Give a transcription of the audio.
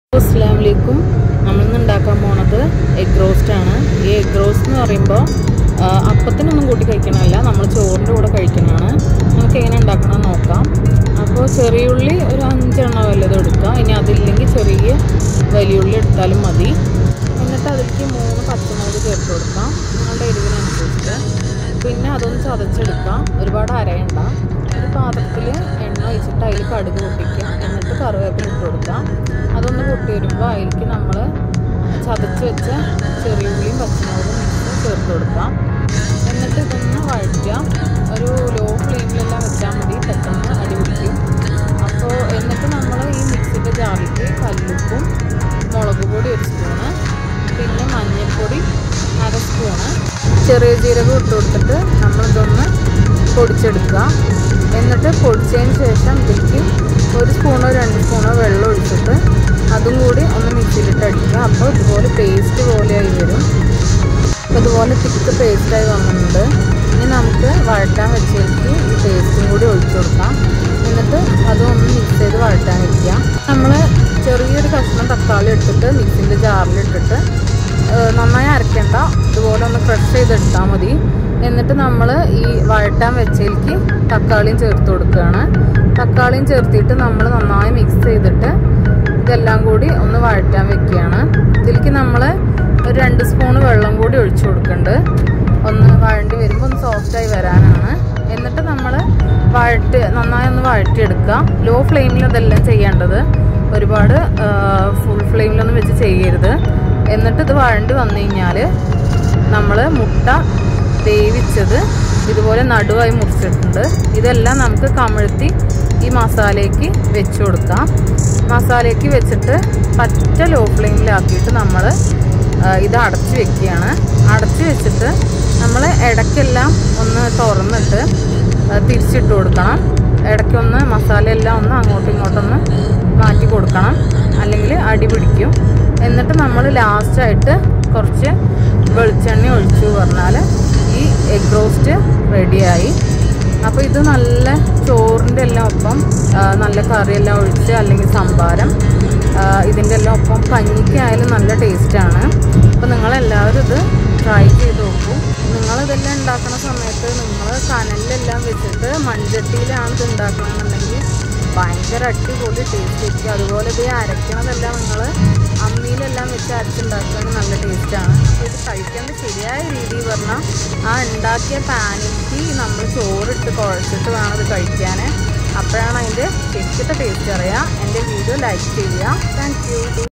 അസ്സാമലൈക്കും നമ്മളിന്ന് ഉണ്ടാക്കാൻ പോണത് എഗ് റോസ്റ്റ് ആണ് ഈ എഗ് റോസ്റ്റ് എന്ന് പറയുമ്പോൾ ആ, അപ്പത്തിനൊന്നും കൂട്ടി കഴിക്കണമല്ല നമ്മൾ ചോറിൻ്റെ കൂടെ കഴിക്കണതാണ് നമുക്ക് എങ്ങനെ ഉണ്ടാക്കണം എന്ന് നോക്കാം അപ്പോൾ ചെറിയ ഉള്ളി ഒരു അഞ്ചെണ്ണം വല്ലതും എടുക്കുക ഇനി അതില്ലെങ്കിൽ ചെറിയ വലിയ ഉള്ളി എടുത്താലും മതി എന്നിട്ട് അതിലേക്ക് മൂന്ന് പച്ചമുളക് ചേർത്ത് കൊടുക്കാം നിങ്ങളുടെ എരിവിനനുസരിച്ച് പിന്നെ അതൊന്ന് ചതച്ചെടുക്കാം ഒരുപാട് അരയണ്ട ഒരു പാത്രത്തിൽ എണ്ണ ഒഴിച്ചിട്ട് അതിൽ കടുക് പൊട്ടിക്കുക എന്നിട്ട് കറിവേപ്പില ഇട്ട് കൊടുക്കാം അതൊന്ന് പൊട്ടി വരുമ്പോൾ അതിലേക്ക് നമ്മൾ ചതച്ച് വെച്ച ചെറിയ ഉള്ളിയും പച്ചമുളകും മിക്സ് ചേർത്ത് കൊടുക്കാം എന്നിട്ട് ഇതൊന്ന് വഴറ്റുക ഒരു ലോ ഫ്ലെയിമിലെല്ലാം വെച്ചാൽ മതി പെട്ടെന്ന് അടി പിടിക്കും അപ്പോൾ എന്നിട്ട് നമ്മൾ ഈ മിക്സിൻ്റെ ജാറിലേക്ക് കല്ലുപ്പും മുളക് പൊടി ഒരു സ്പൂണ് പിന്നെ മഞ്ഞൾപ്പൊടി അര സ്പൂണ് ചെറിയ ജീരകം ഇട്ട് കൊടുത്തിട്ട് നമ്മളിതൊന്ന് പൊടിച്ചെടുക്കുക എന്നിട്ട് പൊടിച്ചതിന് ശേഷം ഇതിലേക്ക് ഒരു സ്പൂണോ രണ്ട് സ്പൂണോ വെള്ളം ഒഴിച്ചിട്ട് അതും കൂടി ഒന്ന് മിക്സിയിലിട്ട് അടിക്കുക അപ്പോൾ ഇതുപോലെ പേസ്റ്റ് പോലെയായി വരും അപ്പോൾ ഇതുപോലെ തിക്ക് പേസ്റ്റായി വന്നിട്ടുണ്ട് ഇനി നമുക്ക് വഴറ്റാൻ വെച്ചേക്ക് ഈ പേസ്റ്റും കൂടി ഒഴിച്ചു കൊടുക്കാം എന്നിട്ട് അതൊന്ന് മിക്സ് ചെയ്ത് വഴറ്റാൻ വയ്ക്കുക നമ്മൾ ചെറിയൊരു കഷ്ണം തക്കാളി എടുത്തിട്ട് മിക്സിൻ്റെ ജാറിലിട്ടിട്ട് ഏഹ് നന്നായി അരയ്ക്കണ്ട ഇതുപോലെ ഒന്ന് ക്രഷ് ചെയ്തെടുത്താൽ മതി എന്നിട്ട് നമ്മൾ ഈ വഴറ്റാൻ വെച്ചതിലേക്ക് തക്കാളിയും ചേർത്ത് കൊടുക്കുകയാണ് തക്കാളിയും ചേർത്തിട്ട് നമ്മൾ നന്നായി മിക്സ് ചെയ്തിട്ട് ഇതെല്ലാം കൂടി ഒന്ന് വഴറ്റാൻ വെക്കുകയാണ് ഇതിലേക്ക് നമ്മൾ ഒരു രണ്ട് സ്പൂണ് വെള്ളം കൂടി ഒഴിച്ചു കൊടുക്കുന്നുണ്ട് ഒന്ന് വഴണ്ടി വരുമ്പോൾ ഒന്ന് സോഫ്റ്റായി വരാനാണ് എന്നിട്ട് നമ്മൾ വഴറ്റ് നന്നായി ഒന്ന് വഴറ്റിയെടുക്കുക ലോ ഫ്ലെയിമിൽ ഇതെല്ലാം ചെയ്യേണ്ടത് ഒരുപാട് ഫുൾ ഫ്ലെയിമിലൊന്നും വെച്ച് ചെയ്യരുത് എന്നിട്ട് ഇത് വഴണ്ടി വന്നു കഴിഞ്ഞാൽ നമ്മൾ മുട്ട വേവിച്ചത് ഇതുപോലെ നടുവായി മുറിച്ചിട്ടുണ്ട് ഇതെല്ലാം നമുക്ക് കമിഴ്ത്തി ഈ മസാലയ്ക്ക് വെച്ച് കൊടുക്കാം മസാലയ്ക്ക് വെച്ചിട്ട് പറ്റ ലോ ഫ്ലെയിമിലാക്കിയിട്ട് നമ്മൾ ഇത് അടച്ച് വെക്കുകയാണ് അടച്ച് വെച്ചിട്ട് നമ്മൾ ഇടയ്ക്കെല്ലാം ഒന്ന് തുറന്നിട്ട് ആ, തിരിച്ചിട്ട് കൊടുക്കണം ഇടയ്ക്കൊന്ന് മസാല എല്ലാം ഒന്ന് അങ്ങോട്ടും ഇങ്ങോട്ടൊന്ന് മാറ്റി കൊടുക്കണം അല്ലെങ്കിൽ അടി പിടിക്കും എന്നിട്ട് നമ്മൾ ലാസ്റ്റായിട്ട് കുറച്ച് വെളിച്ചെണ്ണ ഒഴിച്ചു പറഞ്ഞാൽ ഈ എഗ് റോസ്റ്റ് റെഡിയായി അപ്പോൾ ഇത് നല്ല ചോറിൻ്റെ എല്ലാം ഒപ്പം ആ, നല്ല കറിയെല്ലാം ഒഴിച്ച് അല്ലെങ്കിൽ സംഭാരം ആ, ഇതിൻ്റെ എല്ലാം ഒപ്പം കഞ്ഞിക്കായാലും നല്ല ടേസ്റ്റാണ് അപ്പോൾ നിങ്ങളെല്ലാവരും ഇത് ട്രൈ ചെയ്ത് നോക്കൂ നിങ്ങളിതെല്ലാം ഉണ്ടാക്കുന്ന സമയത്ത് നിങ്ങൾ കനലിലെല്ലാം വെച്ചിട്ട് മൺചട്ടിയിലാണ് ഇത് ഉണ്ടാക്കണമെന്നുണ്ടെങ്കിൽ ഭയങ്കര അടിപൊളി ടേസ്റ്റ് ആയിരിക്കും അതുപോലെ ഇത് അരയ്ക്കണതെല്ലാം നിങ്ങൾ അമ്മിയിലെല്ലാം വെച്ച് അരച്ചുണ്ടാക്കുകയാണെങ്കിൽ നല്ല ടേസ്റ്റാണ് അപ്പോൾ ഇത് കഴിക്കേണ്ട ശരിയായ രീതി പറഞ്ഞാൽ ആ ഉണ്ടാക്കിയ പാനിലേക്ക് നമ്മൾ ചോറിട്ട് കുഴച്ചിട്ട് വേണം ഇത് കഴിക്കാൻ അപ്പോഴാണ് അതിൻ്റെ ശരിക്കത്തെ ടേസ്റ്റ് അറിയുക എൻ്റെ വീഡിയോ ലൈക്ക് ചെയ്യുക താങ്ക് യു